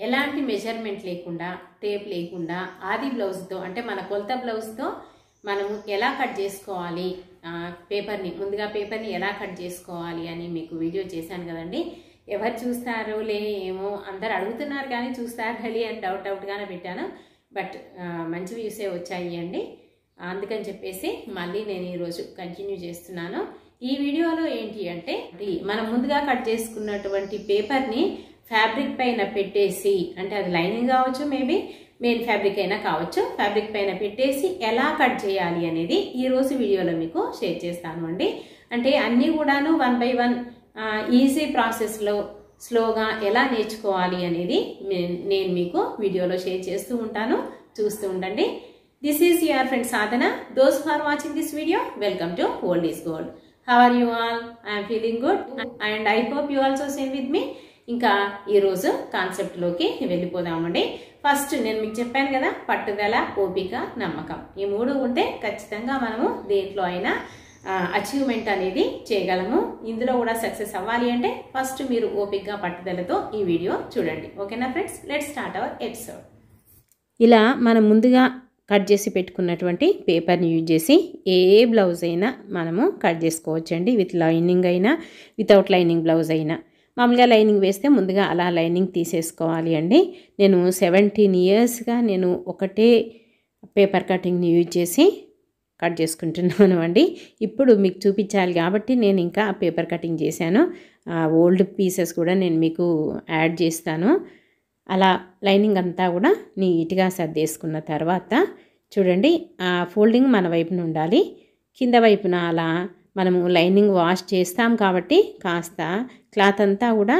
ఎలాంటి మెజర్మెంట్ లేకుండా టేప్ లేకుండా ఆది బ్లౌజ్తో అంటే మన కొలత బ్లౌజ్తో మనము ఎలా కట్ చేసుకోవాలి ఆ, పేపర్ని ముందుగా పేపర్ని ఎలా కట్ చేసుకోవాలి అని మీకు వీడియో చేశాను కదండి ఎవరు చూస్తారు లే ఏమో అందరు అడుగుతున్నారు కానీ చూస్తారు హలి అని డౌట్ డౌట్గానే పెట్టాను బట్ ఆ, మంచి వ్యూసే వచ్చాయి అండి అందుకని చెప్పేసి మళ్ళీ నేను ఈరోజు కంటిన్యూ చేస్తున్నాను ఈ వీడియోలో ఏంటి అంటే ఇది మనం ముందుగా కట్ చేసుకున్నటువంటి పేపర్ని ఫ్యాబ్రిక్ పైన పెట్టేసి అంటే అది లైనింగ్ కావచ్చు మేబీ మెయిన్ ఫ్యాబ్రిక్ అయినా కావచ్చు ఫ్యాబ్రిక్ పైన పెట్టేసి ఎలా కట్ చేయాలి అనేది ఈ రోజు వీడియోలో మీకు షేర్ చేస్తాను అండి అంటే అన్నీ కూడాను వన్ బై వన్ ఈజీ ప్రాసెస్లో స్లోగా ఎలా నేర్చుకోవాలి అనేది నే- నేను మీకు వీడియోలో షేర్ చేస్తూ ఉంటాను చూస్తూ ఉండండి this is your friend Sadhana those who are watching this video welcome to old is gold how are you all I'm feeling good and I hope you also same with me ఇంకా ఈరోజు కాన్సెప్ట్లోకి వెళ్ళిపోదామండి first నేను మీకు చెప్పాను కదా పట్టుదల ఓపిక నమ్మకం ఈ మూడు ఉంటే ఖచ్చితంగా మనము దేంట్లో అయినా అచీవ్మెంట్ అనేది చేయగలము ఇందులో కూడా సక్సెస్ అవ్వాలి అంటే ఫస్ట్ మీరు ఓపికగా పట్టుదలతో ఈ వీడియో చూడండి ఓకేనా friends let start our episode ఇలా మనం ముందుగా కట్ చేసి పెట్టుకున్నటువంటి పేపర్ని యూజ్ చేసి ఏ బ్లౌజ్ అయినా మనము కట్ చేసుకోవచ్చండి విత్ లైనింగ్ అయినా వితౌట్ లైనింగ్ బ్లౌజ్ అయినా మామూలుగా లైనింగ్ వేస్తే ముందుగా అలా లైనింగ్ తీసేసుకోవాలి అండి నేను సెవెంటీన్ ఇయర్స్గా నేను ఒకటే పేపర్ కటింగ్ని యూజ్ చేసి కట్ చేసుకుంటున్నాను అండి ఇప్పుడు మీకు చూపించాలి కాబట్టి నేను ఇంకా పేపర్ కటింగ్ చేశాను ఓల్డ్ పీసెస్ కూడా నేను మీకు యాడ్ చేస్తాను అలా లైనింగ్ అంతా కూడా నీట్గా సర్దేసుకున్న తర్వాత చూడండి ఆ ఫోల్డింగ్ మన వైపున ఉండాలి కింద వైపున అలా మనము లైనింగ్ వాష్ చేస్తాం కాబట్టి కాస్త క్లాత్ అంతా కూడా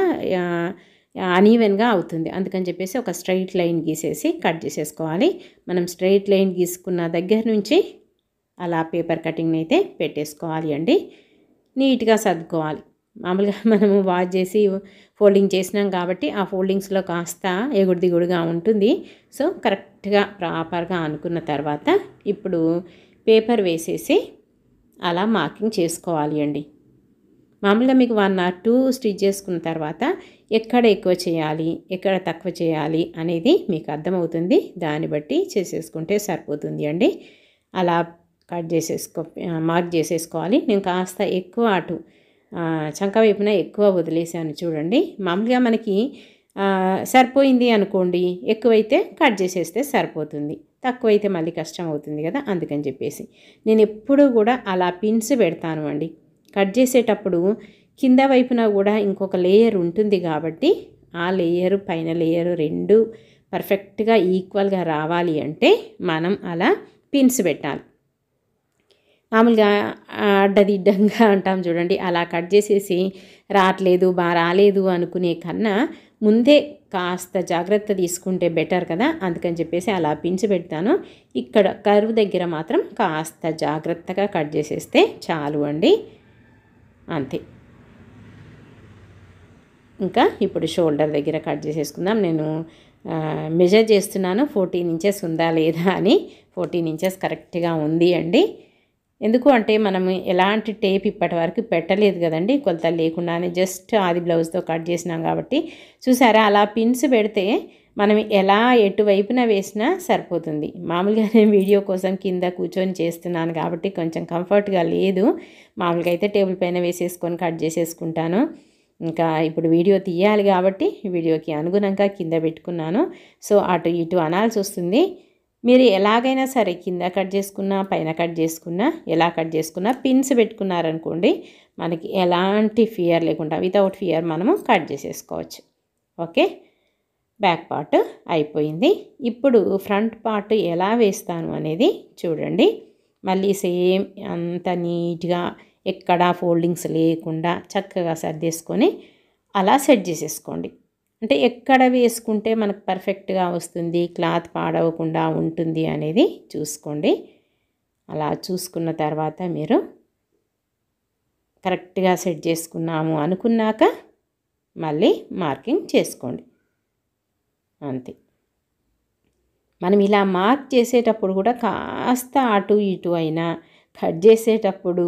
అనీవెన్గా అవుతుంది అందుకని చెప్పేసి ఒక స్ట్రైట్ లైన్ గీసేసి కట్ చేసేసుకోవాలి మనం స్ట్రైట్ లైన్ గీసుకున్న దగ్గర నుంచి అలా పేపర్ కటింగ్ని అయితే పెట్టేసుకోవాలి అండి నీట్గా సర్దుకోవాలి మామూలుగా మనము వాష్ చేసి ఫోల్డింగ్ చేసినాం కాబట్టి ఆ ఫోల్డింగ్స్లో కాస్త ఎగుడు దిగుడుగా ఉంటుంది సో కరెక్ట్గా ప్రాపర్గా అనుకున్న తర్వాత ఇప్పుడు పేపర్ వేసేసి అలా మార్కింగ్ చేసుకోవాలి అండి మామూలుగా మీకు వన్ ఆర్ టూ స్టిచ్ చేసుకున్న తర్వాత ఎక్కడ ఎక్కువ చేయాలి ఎక్కడ తక్కువ చేయాలి అనేది మీకు అర్థమవుతుంది దాన్ని బట్టి చేసేసుకుంటే సరిపోతుంది అండి అలా కట్ చేసేసుకో మార్క్ చేసేసుకోవాలి నేను కాస్త ఎక్కువ అటు ఆ, చంక వైపున ఎక్కువ వదిలేసాను చూడండి మామూలుగా మనకి ఆ, సరిపోయింది అనుకోండి ఎక్కువైతే కట్ చేసేస్తే సరిపోతుంది తక్కువైతే మళ్ళీ కష్టం అవుతుంది కదా అందుకని చెప్పేసి నేను ఎప్పుడూ కూడా అలా పిన్స్ పెడతాను అండి కట్ చేసేటప్పుడు కింద వైపున కూడా ఇంకొక లేయర్ ఉంటుంది కాబట్టి ఆ లేయరు పైన లేయరు రెండు పర్ఫెక్ట్గా ఈక్వల్గా రావాలి అంటే మనం అలా పిన్స్ పెట్టాలి మామూలుగా ఆ, అడ్డదిడ్డంగా అంటాం చూడండి అలా కట్ చేసేసి రావట్లేదు బాగా రాలేదు అనుకునే కన్నా ముందే కాస్త జాగ్రత్త తీసుకుంటే బెటర్ కదా అందుకని చెప్పేసి అలా పిన్స్ పెడతాను ఇక్కడ కరువు దగ్గర మాత్రం కాస్త జాగ్రత్తగా కట్ చేసేస్తే చాలు అండి అంతే ఇంకా ఇప్పుడు షోల్డర్ దగ్గర కట్ చేసేసుకుందాం నేను మెజర్ చేస్తున్నాను ఫోర్టీన్ ఇంచెస్ ఉందా లేదా అని ఫోర్టీన్ ఇంచెస్ కరెక్ట్గా ఉంది అండి ఎందుకు అంటే మనం ఎలాంటి టేప్ ఇప్పటి వరకు పెట్టలేదు కదండి కొలత లేకుండానే జస్ట్ ఆది బ్లౌజ్తో కట్ చేసినాం కాబట్టి చూసారా అలా పిన్స్ పెడితే మనం ఎలా ఎటువైపున వేసినా సరిపోతుంది మామూలుగా నేను వీడియో కోసం కింద కూర్చొని చేస్తున్నాను కాబట్టి కొంచెం కంఫర్ట్గా లేదు మామూలుగా అయితే టేబుల్ పైన వేసేసుకొని కట్ చేసేసుకుంటాను ఇంకా ఇప్పుడు వీడియో తీయాలి కాబట్టి వీడియోకి అనుగుణంగా కింద పెట్టుకున్నాను సో అటు ఇటు అనాల్సి వస్తుంది మీరు ఎలాగైనా సరే కింద కట్ చేసుకున్నా పైన కట్ చేసుకున్నా ఎలా కట్ చేసుకున్నా పిన్స్ పెట్టుకున్నారనుకోండి మనకి ఎలాంటి ఫియర్ లేకుండా వితౌట్ ఫియర్ మనము కట్ చేసేసుకోవచ్చు ఓకే బ్యాక్ పార్ట్ అయిపోయింది ఇప్పుడు ఫ్రంట్ పార్ట్ ఎలా వేస్తాను అనేది చూడండి మళ్ళీ సేమ్ అంత నీట్గా ఎక్కడా ఫోల్డింగ్స్ లేకుండా చక్కగా సర్దేసుకొని అలా సెట్ చేసేసుకోండి అంటే ఎక్కడ వేసుకుంటే మనకు పర్ఫెక్ట్గా వస్తుంది క్లాత్ పాడవకుండా ఉంటుంది అనేది చూసుకోండి అలా చూసుకున్న తర్వాత మీరు కరెక్ట్గా సెట్ చేసుకున్నాము అనుకున్నాక మళ్ళీ మార్కింగ్ చేసుకోండి అంతే మనం ఇలా మార్క్ చేసేటప్పుడు కూడా కాస్త అటు ఇటు అయినా కట్ చేసేటప్పుడు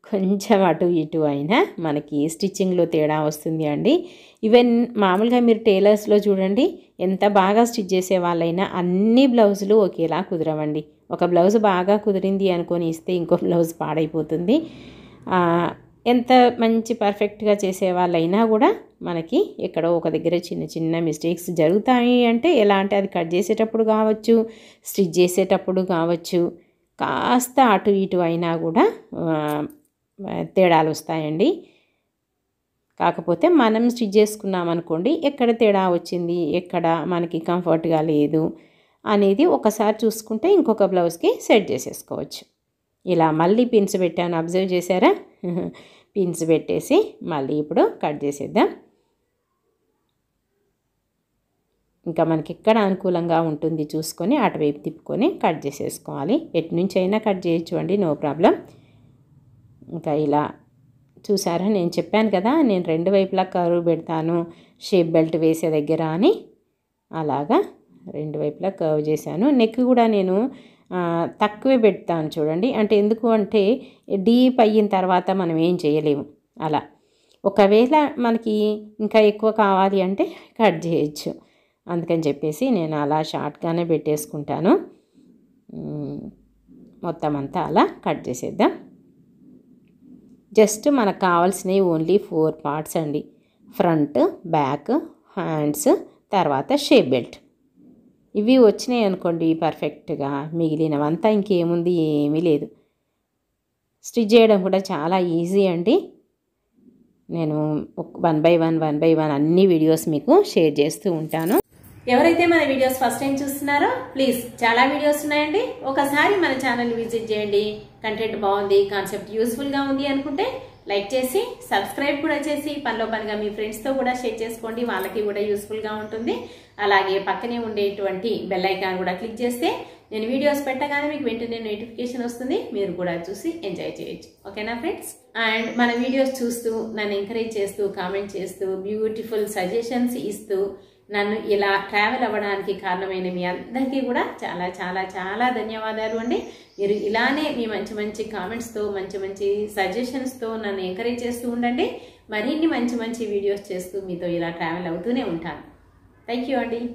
కొంచెం అటు ఇటు అయినా మనకి స్టిచ్చింగ్లో తేడా వస్తుంది అండి ఈవెన్ మామూలుగా మీరు టైలర్స్లో చూడండి ఎంత బాగా స్టిచ్ చేసే వాళ్ళైనా అన్ని బ్లౌజులు ఒకేలా కుదరవండి ఒక బ్లౌజ్ బాగా కుదిరింది అనుకొని ఇస్తే ఇంకో బ్లౌజ్ పాడైపోతుంది ఆ, ఎంత మంచి పర్ఫెక్ట్గా చేసే వాళ్ళైనా కూడా మనకి ఎక్కడో ఒక దగ్గర చిన్న చిన్న మిస్టేక్స్ జరుగుతాయి అంటే ఎలా అంటే అది కట్ చేసేటప్పుడు కావచ్చు స్టిచ్ చేసేటప్పుడు కావచ్చు కాస్త అటు ఇటు అయినా కూడా ఆ, తేడాలు వస్తాయండి కాకపోతే మనం స్టిచ్ చేసుకున్నాం అనుకోండి ఎక్కడ తేడా వచ్చింది ఎక్కడ మనకి కంఫర్ట్గా లేదు అనేది ఒకసారి చూసుకుంటే ఇంకొక బ్లౌజ్కి సెట్ చేసేసుకోవచ్చు ఇలా మళ్ళీ పిన్స్ పెట్టాను అబ్జర్వ్ చేశారా పిన్స్ పెట్టేసి మళ్ళీ ఇప్పుడు కట్ చేసేద్దాం ఇంకా మనకి ఎక్కడ అనుకూలంగా ఉంటుంది చూసుకొని అటువైపు తిప్పుకొని కట్ చేసేసుకోవాలి ఎటు నుంచి అయినా కట్ చేయొచ్చు అండి నో ప్రాబ్లం ఇంకా ఇలా చూసారా నేను చెప్పాను కదా నేను రెండు వైపులా కరువు పెడతాను షేప్ బెల్ట్ వేసే దగ్గర అని అలాగా రెండు వైపులా కర్వ్ చేశాను నెక్ కూడా నేను ఆ, తక్కువే పెడతాను చూడండి అంటే ఎందుకు అంటే డీప్ అయిన తర్వాత మనం ఏం చేయలేము అలా ఒకవేళ మనకి ఇంకా ఎక్కువ కావాలి అంటే కట్ చేయొచ్చు అందుకని చెప్పేసి నేను అలా షార్ట్గానే పెట్టేసుకుంటాను ఉమ్, మొత్తం అంతా అలా కట్ చేసేద్దాం జస్ట్ మనకు కావాల్సినవి ఓన్లీ ఫోర్ పార్ట్స్ అండి ఫ్రంట్ బ్యాక్ హ్యాండ్స్ తర్వాత షేప్ బెల్ట్ ఇవి వచ్చినాయి అనుకోండి పర్ఫెక్ట్గా మిగిలినవంతా ఇంకేముంది ఏమీ లేదు స్టిచ్ చేయడం కూడా చాలా ఈజీ అండి నేను one by one one by one అన్ని వీడియోస్ మీకు షేర్ చేస్తూ ఉంటాను ఎవరైతే మన వీడియోస్ ఫస్ట్ టైం చూస్తున్నారో ప్లీజ్ చాలా వీడియోస్ ఉన్నాయండి ఒకసారి మన ఛానల్ విజిట్ చేయండి కంటెంట్ బాగుంది కాన్సెప్ట్ యూస్ఫుల్ గా ఉంది అనుకుంటే లైక్ చేసి సబ్స్క్రైబ్ కూడా చేసి పనిలో పనిగా మీ ఫ్రెండ్స్ తో కూడా షేర్ చేసుకోండి వాళ్ళకి కూడా యూస్ఫుల్ గా ఉంటుంది అలాగే పక్కనే ఉండేటువంటి బెల్ ఐకాన్ కూడా క్లిక్ చేస్తే నేను వీడియోస్ పెట్టగానే మీకు వెంటనే నోటిఫికేషన్ వస్తుంది మీరు కూడా చూసి ఎంజాయ్ చేయొచ్చు ఓకేనా ఫ్రెండ్స్ అండ్ మన వీడియోస్ చూస్తూ నన్ను ఎంకరేజ్ చేస్తూ కామెంట్ చేస్తూ బ్యూటిఫుల్ సజెషన్స్ ఇస్తూ నన్ను ఇలా ట్రావెల్ అవ్వడానికి కారణమైన మీ అందరికీ కూడా చాలా చాలా చాలా ధన్యవాదాలు అండి మీరు ఇలానే మీ మంచి మంచి కామెంట్స్తో మంచి మంచి సజెషన్స్తో నన్ను ఎంకరేజ్ చేస్తూ ఉండండి మరిన్ని మంచి మంచి వీడియోస్ చేస్తూ మీతో ఇలా ట్రావెల్ అవుతూనే ఉంటాను థ్యాంక్ యూ అండి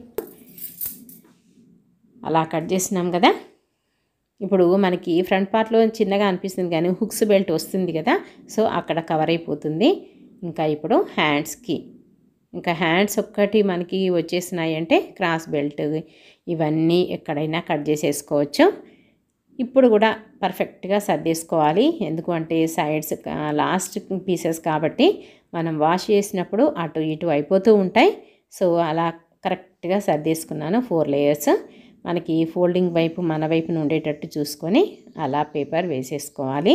అలా కట్ చేసినాం కదా ఇప్పుడు మనకి ఫ్రంట్ పార్ట్లో చిన్నగా అనిపిస్తుంది కానీ హుక్స్ బెల్ట్ వస్తుంది కదా సో అక్కడ కవర్ అయిపోతుంది ఇంకా ఇప్పుడు హ్యాండ్స్కి ఇంకా హ్యాండ్స్ ఒక్కటి మనకి వచ్చేసినాయి అంటే క్రాస్ బెల్ట్ ఇవన్నీ ఎక్కడైనా కట్ చేసేసుకోవచ్చు ఇప్పుడు కూడా పర్ఫెక్ట్గా సర్దేసుకోవాలి ఎందుకు అంటే సైడ్స్ లాస్ట్ పీసెస్ కాబట్టి మనం వాష్ చేసినప్పుడు అటు ఇటు అయిపోతూ ఉంటాయి సో అలా కరెక్ట్గా సర్దేసుకున్నాను ఫోర్ లేయర్స్ మనకి ఫోల్డింగ్ వైపు మన వైపున ఉండేటట్టు చూసుకొని అలా పేపర్ వేసేసుకోవాలి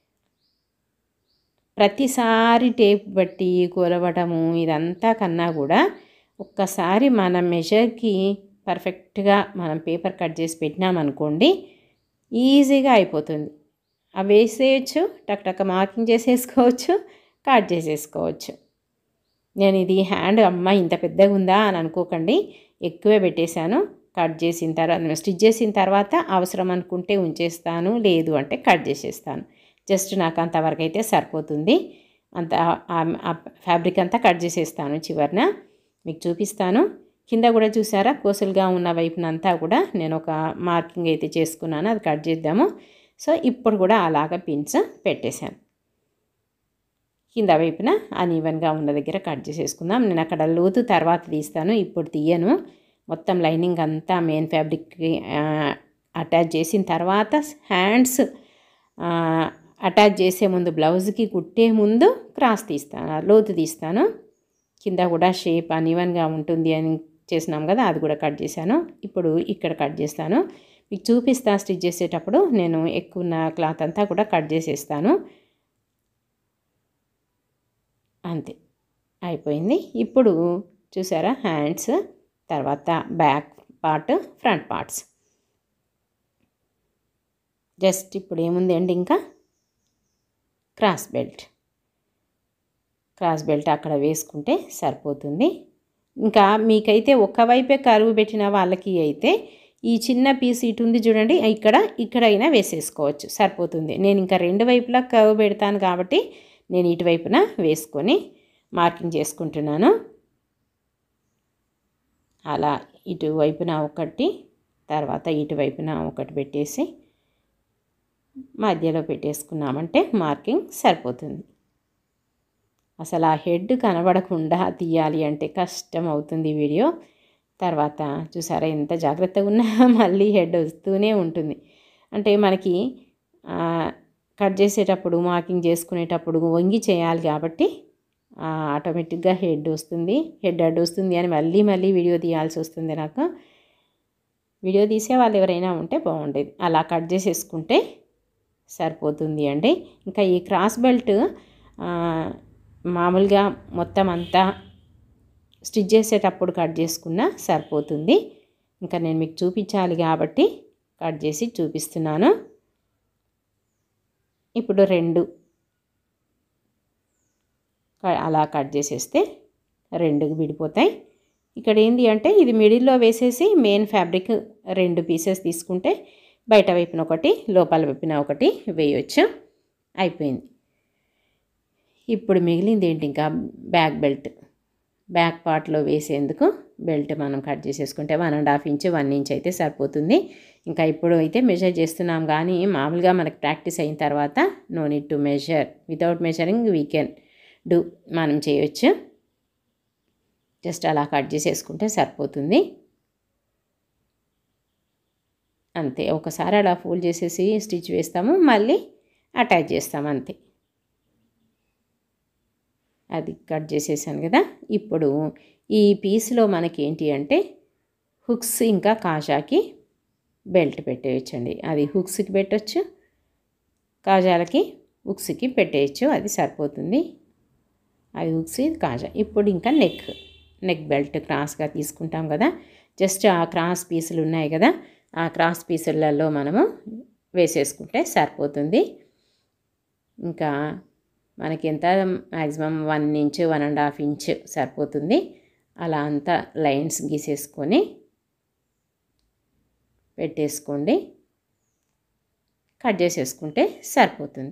ప్రతిసారి టేప్ బట్టి కొలవటము ఇదంతా కన్నా కూడా ఒక్కసారి మన మెజర్కి పర్ఫెక్ట్గా మనం పేపర్ కట్ చేసి పెట్టినామనుకోండి ఈజీగా అయిపోతుంది అవి వేసేయచ్చు టక్ టక్ మార్కింగ్ చేసేసుకోవచ్చు కట్ చేసేసుకోవచ్చు నేను ఇది హ్యాండ్ అమ్మ ఇంత పెద్దగా ఉందా అని అనుకోకండి ఎక్కువే పెట్టేశాను కట్ చేసిన తర్వాత స్టిచ్ చేసిన తర్వాత అవసరం అనుకుంటే ఉంచేస్తాను లేదు అంటే కట్ చేసేస్తాను జస్ట్ నాకు అంతవరకు అయితే సరిపోతుంది అంత ఆ ఫ్యాబ్రిక్ అంతా కట్ చేసేస్తాను చివరిన మీకు చూపిస్తాను కింద కూడా చూసారా కోసలుగా ఉన్న వైపునంతా కూడా నేను ఒక మార్కింగ్ అయితే చేసుకున్నాను అది కట్ చేద్దాము సో ఇప్పుడు కూడా అలాగ పిన్స్ పెట్టేశాను కింద వైపున అన్ఈవెన్గా ఉన్న దగ్గర కట్ చేసేసుకుందాం నేను అక్కడ లోతు తర్వాత తీస్తాను ఇప్పుడు తీయను మొత్తం లైనింగ్ అంతా మెయిన్ ఫ్యాబ్రిక్కి అటాచ్ చేసిన తర్వాత హ్యాండ్స్ అటాచ్ చేసే ముందు బ్లౌజ్కి కుట్టే ముందు క్రాస్ తీస్తాను లోతు తీస్తాను కింద కూడా షేప్ అన్ఈవెన్గా ఉంటుంది అని చేసినాం కదా అది కూడా కట్ చేశాను ఇప్పుడు ఇక్కడ కట్ చేస్తాను మీకు చూపిస్తా స్టిచ్ చేసేటప్పుడు నేను ఎక్కువ ఉన్న క్లాత్ అంతా కూడా కట్ చేసేస్తాను అంతే అయిపోయింది ఇప్పుడు చూసారా హ్యాండ్స్ తర్వాత back part front parts just ఇప్పుడు ఏముంది అండి ఇంకా క్రాస్ బెల్ట్ క్రాస్ బెల్ట్ అక్కడ వేసుకుంటే సరిపోతుంది ఇంకా మీకైతే ఒకవైపే కరువు పెట్టిన వాళ్ళకి అయితే ఈ చిన్న పీస్ ఇటు ఉంది చూడండి ఇక్కడ ఇక్కడైనా వేసేసుకోవచ్చు సరిపోతుంది నేను ఇంకా రెండు వైపులా కవ్ పెడతాను కాబట్టి నేను ఇటువైపున వేసుకొని మార్కింగ్ చేసుకుంటున్నాను అలా ఇటువైపున ఒకటి తర్వాత ఇటువైపున ఒకటి పెట్టేసి మధ్యలో పెట్టేసుకున్నామంటే మార్కింగ్ సరిపోతుంది అసలు ఆ హెడ్ కనబడకుండా తీయాలి అంటే కష్టం అవుతుంది వీడియో తర్వాత చూసారా ఎంత జాగ్రత్తగా ఉన్నా మళ్ళీ హెడ్ వస్తూనే ఉంటుంది అంటే మనకి కట్ చేసేటప్పుడు మార్కింగ్ చేసుకునేటప్పుడు వంగి చేయాలి కాబట్టి ఆటోమేటిక్గా హెడ్ వస్తుంది హెడ్ అడ్డు వస్తుంది అని మళ్ళీ మళ్ళీ వీడియో తీయాల్సి వస్తుంది నాకు వీడియో తీసే వాళ్ళు ఎవరైనా ఉంటే బాగుండేది అలా కట్ చేసేసుకుంటే సరిపోతుంది అండి ఇంకా ఈ క్రాస్ బెల్ట్ మామూలుగా మొత్తం అంతా స్టిచ్ చేసేటప్పుడు కట్ చేసుకున్నా సరిపోతుంది ఇంకా నేను మీకు చూపించాలి కాబట్టి కట్ చేసి చూపిస్తున్నాను ఇప్పుడు రెండు అలా కట్ చేసేస్తే రెండు విడిపోతాయి ఇక్కడ ఏంటి అంటే ఇది మిడిల్లో వేసేసి మెయిన్ ఫ్యాబ్రిక్ రెండు పీసెస్ తీసుకుంటే బయట వైపున ఒకటి లోపల వైపున ఒకటి వేయవచ్చు అయిపోయింది ఇప్పుడు మిగిలింది ఏంటి ఇంకా బ్యాక్ బెల్ట్ బ్యాక్ పార్ట్లో వేసేందుకు బెల్ట్ మనం కట్ చేసేసుకుంటే one and half inch one inch అయితే సరిపోతుంది ఇంకా ఇప్పుడు అయితే మెజర్ చేస్తున్నాం కానీ మామూలుగా మనకు ప్రాక్టీస్ అయిన తర్వాత no need to measure without measuring we can do మనం చేయొచ్చు జస్ట్ అలా కట్ చేసేసుకుంటే సరిపోతుంది అంతే ఒకసారి అలా ఫోల్డ్ చేసేసి స్టిచ్ వేస్తాము మళ్ళీ అటాచ్ చేస్తాము అంతే అది కట్ చేసేసాను కదా ఇప్పుడు ఈ పీస్లో మనకి ఏంటి అంటే హుక్స్ ఇంకా కాజాకి బెల్ట్ పెట్టేయచ్చండి అది హుక్స్కి పెట్టచ్చు కాజాలకి హుక్స్కి పెట్టేయచ్చు అది సరిపోతుంది అది హుక్స్ కాజా ఇప్పుడు ఇంకా నెక్ నెక్ బెల్ట్ క్రాస్గా తీసుకుంటాం కదా జస్ట్ ఆ క్రాస్ పీసులు ఉన్నాయి కదా ఆ క్రాస్ పీసులలో మనము వేసేసుకుంటే సరిపోతుంది ఇంకా మనకి ఎంత maximum one inch one and half inch సరిపోతుంది అలా అంతా లైన్స్ గీసేసుకొని పెట్టేసుకోండి కట్ చేసేసుకుంటే సరిపోతుంది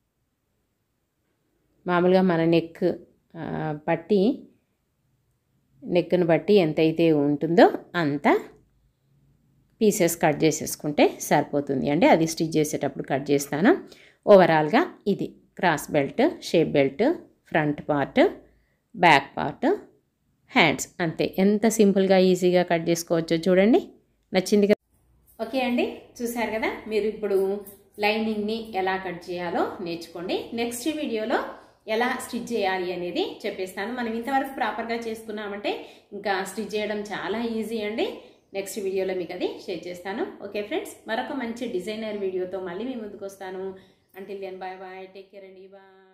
మామూలుగా మన నెక్ పట్టి నెక్ను బట్టి ఎంతైతే ఉంటుందో అంత పీసెస్ కట్ చేసేసుకుంటే సరిపోతుంది అంటే అది స్టిచ్ చేసేటప్పుడు కట్ చేస్తాను ఓవరాల్గా ఇది cross belt shape belt front part back part hands అంతే ఎంత సింపుల్గా ఈజీగా కట్ చేసుకోవచ్చో చూడండి నచ్చింది కదా ఓకే అండి చూసారు కదా మీరు ఇప్పుడు లైనింగ్ని ఎలా కట్ చేయాలో నేర్చుకోండి నెక్స్ట్ వీడియోలో ఎలా స్టిచ్ చేయాలి అనేది చెప్పేస్తాను మనం ఇంతవరకు ప్రాపర్గా చేసుకున్నామంటే ఇంకా స్టిచ్ చేయడం చాలా ఈజీ అండి నెక్స్ట్ వీడియోలో మీకు అది షేర్ చేస్తాను ఓకే ఫ్రెండ్స్ మరొక మంచి డిజైనర్ వీడియోతో మళ్ళీ మీ ముందుకు వస్తాను until then bye bye take care అండి బాయ్